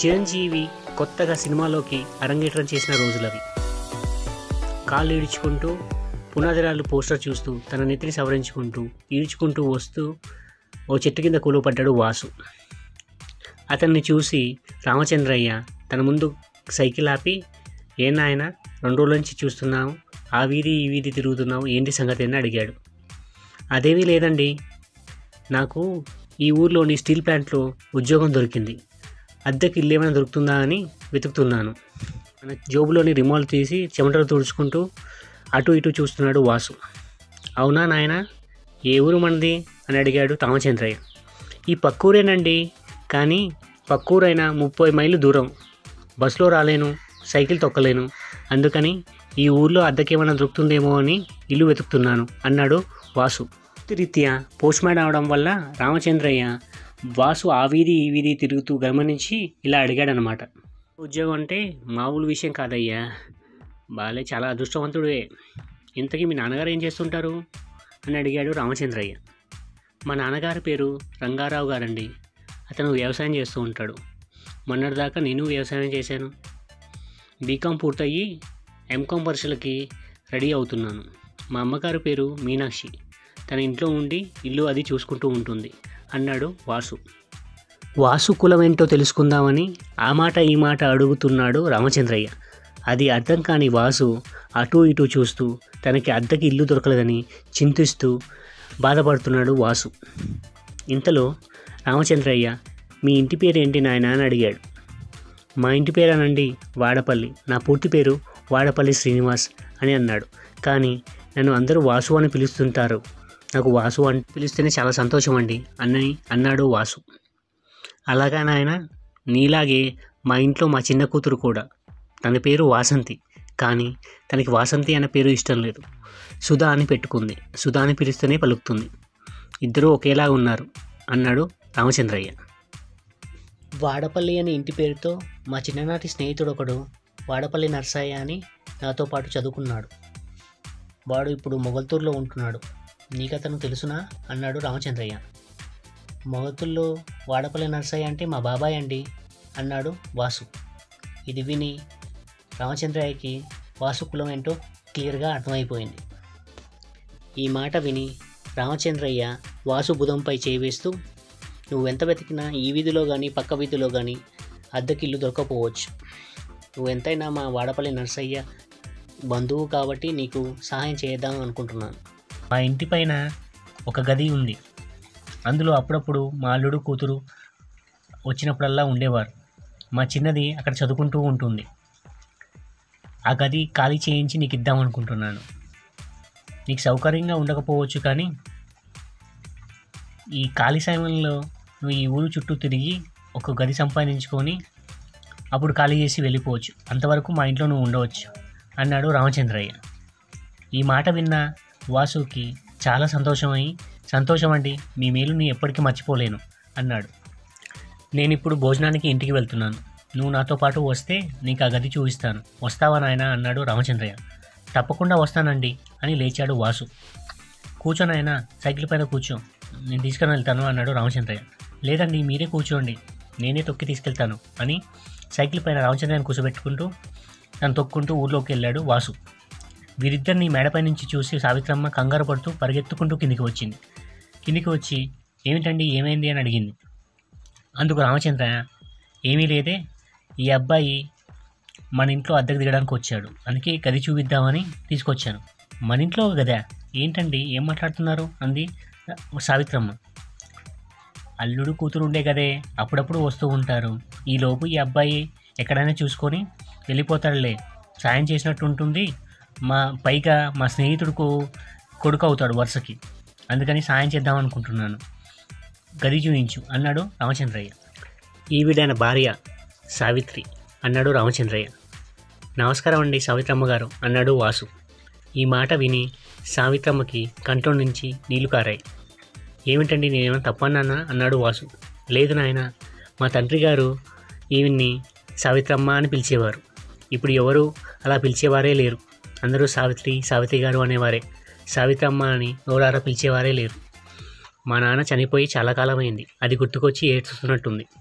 చిరంజీవి కొత్తగా సినిమాలోకి అరంగేట్రం చేసిన రోజులవి కాళ్ళు ఈడ్చుకుంటూ పునాదిరాళ్ళు పోస్టర్ చూస్తూ తన నెత్తిని సవరించుకుంటూ ఈడ్చుకుంటూ వస్తూ ఓ చెట్టు కింద కూలపడ్డాడు వాసు అతన్ని చూసి రామచంద్రయ్య తన ముందు సైకిల్ ఆపి ఏ నాయన రెండు రోజుల నుంచి చూస్తున్నావు ఆ వీధి ఈ వీధి తిరుగుతున్నావు ఏంటి సంగతి అని అడిగాడు అదేమీ లేదండి నాకు ఈ ఊర్లోని స్టీల్ ప్లాంట్లో ఉద్యోగం దొరికింది అద్దెకి ఇల్లు ఏమైనా దొరుకుతుందా అని వెతుకుతున్నాను మన జోబులోని రిమోట్ తీసి చెమటలు తుడుచుకుంటూ అటు ఇటు చూస్తున్నాడు వాసు అవునా నాయన ఏ ఊరు మనది అని అడిగాడు రామచంద్రయ్య ఈ పక్కూరేనండి కానీ పక్కూరైనా ముప్పై మైళ్ళు దూరం బస్సులో రాలేను సైకిల్ తొక్కలేను అందుకని ఈ ఊర్లో అద్దెకేమైనా దొరుకుతుందేమో అని ఇల్లు వెతుకుతున్నాను అన్నాడు వాసు రీత్యా పోస్ట్ మ్యాన్ అవడం వల్ల రామచంద్రయ్య వాసు ఆ వీధి ఈ వీధి తిరుగుతూ గమనించి ఇలా అడిగాడనమాట ఉద్యోగం అంటే మామూలు విషయం కాదయ్యా బాలే చాలా అదృష్టవంతుడే ఇంతకీ మీ నాన్నగారు ఏం చేస్తుంటారు అని అడిగాడు రామచంద్రయ్య మా నాన్నగారి పేరు రంగారావు గారండి అతను వ్యవసాయం చేస్తూ ఉంటాడు మొన్నటిదాకా నేను వ్యవసాయం చేశాను బీకాం పూర్తయ్యి ఎంకామ్ పరీక్షలకి రెడీ అవుతున్నాను మా అమ్మగారి పేరు మీనాక్షి తన ఇంట్లో ఉండి ఇల్లు అది చూసుకుంటూ ఉంటుంది అన్నాడు వాసు వాసు కులం ఏంటో తెలుసుకుందామని ఆ మాట ఈ మాట అడుగుతున్నాడు రామచంద్రయ్య అది అర్థం కాని వాసు అటు ఇటు చూస్తూ తనకి అద్దెకి ఇల్లు దొరకలేదని చింతిస్తూ బాధపడుతున్నాడు వాసు ఇంతలో రామచంద్రయ్య మీ ఇంటి పేరు ఏంటి నాయన అని అడిగాడు మా ఇంటి పేరేనండి వాడపల్లి నా పూర్తి పేరు వాడపల్లి శ్రీనివాస్ అని అన్నాడు కానీ నన్ను అందరూ వాసు అని పిలుస్తుంటారు నాకు వాసు అని పిలిస్తేనే చాలా సంతోషం అండి అన్నని అన్నాడు వాసు అలాగా నాయన నీలాగే మా ఇంట్లో మా చిన్న కూతురు కూడా తన పేరు వాసంతి కానీ తనకి వాసంతి అనే పేరు ఇష్టం లేదు సుధా అని పెట్టుకుంది సుధా అని పిలిస్తేనే పలుకుతుంది ఇద్దరూ ఒకేలా ఉన్నారు అన్నాడు రామచంద్రయ్య వాడపల్లి అనే ఇంటి పేరుతో మా చిన్ననాటి స్నేహితుడు ఒకడు వాడపల్లి నర్సయ్య అని నాతో పాటు చదువుకున్నాడు వాడు ఇప్పుడు మొగల్తూరులో ఉంటున్నాడు నీకతను తెలుసునా అన్నాడు రామచంద్రయ్య మొగతుల్లో వాడపల్లి నర్సయ్య అంటే మా బాబాయ్ అండి అన్నాడు వాసు ఇది విని రామచంద్రయ్యకి వాసు కులం ఏంటో క్లియర్గా అర్థమైపోయింది ఈ మాట విని రామచంద్రయ్య వాసు బుధంపై చేయి వేస్తూ నువ్వు ఎంత వెతికినా ఈ వీధిలో కానీ పక్క వీధిలో కానీ అద్దెకిల్లు దొరకపోవచ్చు నువ్వు ఎంతైనా మా వాడపల్లి నర్సయ్య బంధువు కాబట్టి నీకు సహాయం చేద్దాం అనుకుంటున్నాను మా ఇంటి పైన ఒక గది ఉంది అందులో అప్పుడప్పుడు మా అల్లుడు కూతురు వచ్చినప్పుడల్లా ఉండేవారు మా చిన్నది అక్కడ చదువుకుంటూ ఉంటుంది ఆ గది ఖాళీ చేయించి నీకు ఇద్దాం అనుకుంటున్నాను నీకు సౌకర్యంగా ఉండకపోవచ్చు కానీ ఈ ఖాళీ సమయంలో నువ్వు ఈ ఊరు చుట్టూ తిరిగి ఒక గది సంపాదించుకొని అప్పుడు ఖాళీ చేసి వెళ్ళిపోవచ్చు అంతవరకు మా ఇంట్లో నువ్వు ఉండవచ్చు అన్నాడు రామచంద్రయ్య ఈ మాట విన్న వాసుకి చాలా సంతోషమై సంతోషం అండి మీ మేలుని ఎప్పటికీ మర్చిపోలేను అన్నాడు నేను ఇప్పుడు భోజనానికి ఇంటికి వెళ్తున్నాను నువ్వు నాతో పాటు వస్తే నీకు ఆ గది చూపిస్తాను వస్తావా నాయనా అన్నాడు రామచంద్రయ్య తప్పకుండా వస్తానండి అని లేచాడు వాసు కూర్చో నాయనా సైకిల్ పైన కూర్చో నేను తీసుకొని వెళ్తాను అన్నాడు రామచంద్రయ్య లేదండి మీరే కూర్చోండి నేనే తొక్కి తీసుకెళ్తాను అని సైకిల్ పైన రామచంద్రయ్యను కూర్చోబెట్టుకుంటూ తను తొక్కుంటూ ఊర్లోకి వెళ్ళాడు వాసు వీరిద్దరిని మేడపై నుంచి చూసి సావిత్రమ్మ కంగారు పడుతూ పరిగెత్తుకుంటూ కిందికి వచ్చింది కిందికి వచ్చి ఏమిటండి ఏమైంది అని అడిగింది అందుకు రామచంద్ర ఏమీ లేదే ఈ అబ్బాయి మన ఇంట్లో అద్దెకు దిగడానికి వచ్చాడు అందుకే గది చూపిద్దామని తీసుకొచ్చాను మన ఇంట్లో ఒక గదా ఏంటండి ఏం మాట్లాడుతున్నారు అంది సావిత్రమ్మ అల్లుడు కూతురు ఉండే కదే అప్పుడప్పుడు వస్తూ ఉంటారు ఈలోపు ఈ అబ్బాయి ఎక్కడైనా చూసుకొని వెళ్ళిపోతాడులే సాయం చేసినట్టు ఉంటుంది మా పైగా మా స్నేహితుడుకు కొడుకు అవుతాడు వరుసకి అందుకని సాయం చేద్దాం అనుకుంటున్నాను గది చూయించు అన్నాడు రామచంద్రయ్య ఈవిడైన భార్య సావిత్రి అన్నాడు రామచంద్రయ్య నమస్కారం అండి సావిత్రమ్మ గారు అన్నాడు వాసు ఈ మాట విని సావిత్రమ్మకి కంట్లో నుంచి నీళ్లు కారాయి ఏమిటండి నేనేమైనా తప్పన్నానా అన్నాడు వాసు లేదు నాయన మా తండ్రి గారు ఈవిడ్ని సావిత్రమ్మ అని పిలిచేవారు ఇప్పుడు ఎవరు అలా పిలిచేవారే లేరు అందరూ సావిత్రి సావిత్రి గారు అనేవారే సావిత్రమ్మ అని నోరారా పిలిచేవారే లేరు మా నాన్న చనిపోయి చాలా కాలమైంది అది గుర్తుకొచ్చి ఏడ్చుతున్నట్టుంది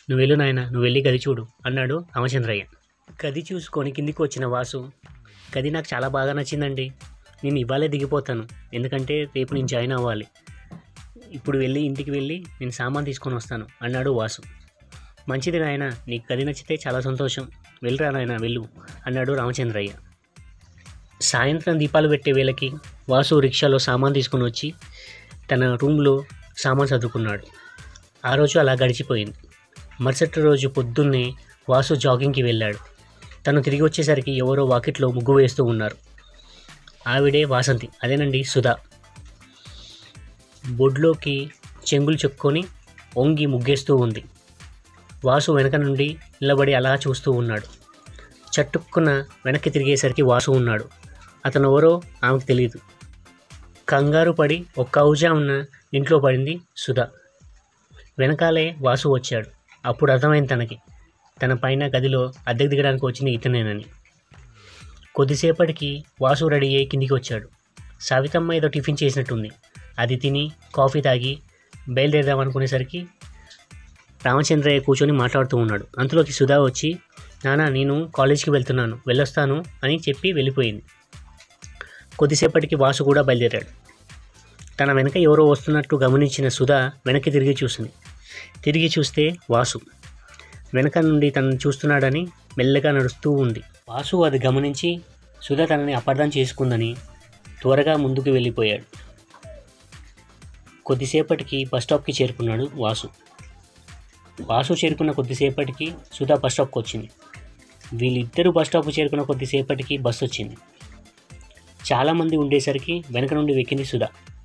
నువ్వు వెళ్ళు నాయన నువ్వు వెళ్ళి గది చూడు అన్నాడు రామచంద్రయ్య గది చూసుకొని కిందికి వచ్చిన వాసు గది నాకు చాలా బాగా నచ్చిందండి నేను ఇవాళే దిగిపోతాను ఎందుకంటే రేపు నేను జాయిన్ అవ్వాలి ఇప్పుడు వెళ్ళి ఇంటికి వెళ్ళి నేను సామాన్ తీసుకొని వస్తాను అన్నాడు వాసు మంచిది నాయన నీకు గది నచ్చితే చాలా సంతోషం వెళ్ళరా నాయన వెళ్ళు అన్నాడు రామచంద్రయ్య సాయంత్రం దీపాలు పెట్టే వేళకి వాసు రిక్షాలో సామాన్ తీసుకొని వచ్చి తన రూమ్లో సామాన్ చదువుకున్నాడు ఆ రోజు అలా గడిచిపోయింది మరుసటి రోజు పొద్దున్నే వాసు జాగింగ్కి వెళ్ళాడు తను తిరిగి వచ్చేసరికి ఎవరో వాకిట్లో ముగ్గు వేస్తూ ఉన్నారు ఆవిడే వాసంతి అదేనండి సుధా బొడ్లోకి చెంగులు చెప్పుకొని వంగి ముగ్గేస్తూ ఉంది వాసు వెనక నుండి నిలబడి అలా చూస్తూ ఉన్నాడు చట్టుక్కున వెనక్కి తిరిగేసరికి వాసు ఉన్నాడు అతను ఎవరో ఆమెకు తెలియదు కంగారు పడి ఒక్క ఔజా ఉన్న ఇంట్లో పడింది సుధా వెనకాలే వాసు వచ్చాడు అప్పుడు అర్థమైంది తనకి తన పైన గదిలో అద్దెకు దిగడానికి వచ్చింది ఇతనేనని కొద్దిసేపటికి వాసు రెడీ అయ్యి కిందికి వచ్చాడు సావితమ్మ ఏదో టిఫిన్ చేసినట్టుంది అది తిని కాఫీ తాగి బయలుదేరదాం అనుకునేసరికి రామచంద్రయ్య కూర్చొని మాట్లాడుతూ ఉన్నాడు అంతలోకి సుధా వచ్చి నానా నేను కాలేజీకి వెళ్తున్నాను వెళ్ళొస్తాను అని చెప్పి వెళ్ళిపోయింది కొద్దిసేపటికి వాసు కూడా బయలుదేరాడు తన వెనక ఎవరో వస్తున్నట్టు గమనించిన సుధా వెనక్కి తిరిగి చూసింది తిరిగి చూస్తే వాసు వెనక నుండి తనని చూస్తున్నాడని మెల్లగా నడుస్తూ ఉంది వాసు అది గమనించి సుధా తనని అపార్థం చేసుకుందని త్వరగా ముందుకు వెళ్ళిపోయాడు కొద్దిసేపటికి బస్ స్టాప్కి చేరుకున్నాడు వాసు వాసు చేరుకున్న కొద్దిసేపటికి సుధా బస్ స్టాప్కి వచ్చింది వీళ్ళిద్దరూ బస్ స్టాప్ చేరుకున్న కొద్దిసేపటికి బస్సు వచ్చింది చాలామంది ఉండేసరికి వెనక నుండి వెక్కింది సుధా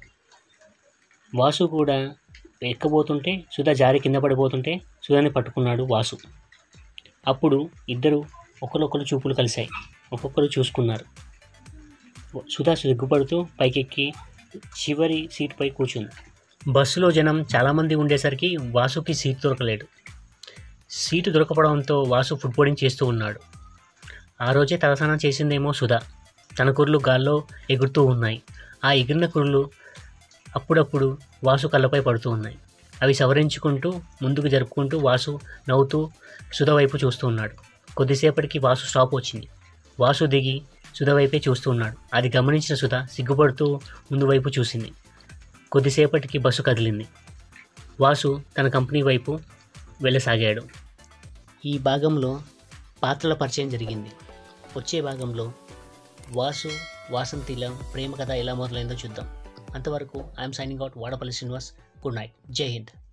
వాసు కూడా ఎక్కబోతుంటే సుధా జారి కింద పడిపోతుంటే సుధాని పట్టుకున్నాడు వాసు అప్పుడు ఇద్దరు ఒకరొకరు చూపులు కలిశాయి ఒక్కొక్కరు చూసుకున్నారు సుధా సిగ్గుపడుతూ పైకెక్కి చివరి సీట్పై కూర్చుంది బస్సులో జనం చాలామంది ఉండేసరికి వాసుకి సీట్ దొరకలేడు సీటు దొరకపోవడంతో వాసు ఫుడ్ బోర్డింగ్ చేస్తూ ఉన్నాడు ఆ రోజే తలస్నానం చేసిందేమో సుధా తన కుర్లు గాల్లో ఎగురుతూ ఉన్నాయి ఆ ఎగిరిన కుర్లు అప్పుడప్పుడు వాసు కళ్ళపై పడుతూ ఉన్నాయి అవి సవరించుకుంటూ ముందుకు జరుపుకుంటూ వాసు నవ్వుతూ సుధ వైపు చూస్తూ ఉన్నాడు కొద్దిసేపటికి వాసు స్టాప్ వచ్చింది వాసు దిగి సుధ వైపే చూస్తూ ఉన్నాడు అది గమనించిన సుధ సిగ్గుపడుతూ ముందు వైపు చూసింది కొద్దిసేపటికి బస్సు కదిలింది వాసు తన కంపెనీ వైపు వెళ్ళసాగాడు ఈ భాగంలో పాత్రల పరిచయం జరిగింది వచ్చే భాగంలో వాసు వాసంతిల ప్రేమ కథ ఎలా మొదలైందో చూద్దాం అంతవరకు I'm signing out Vadapalli Srinivas good night Jai Hind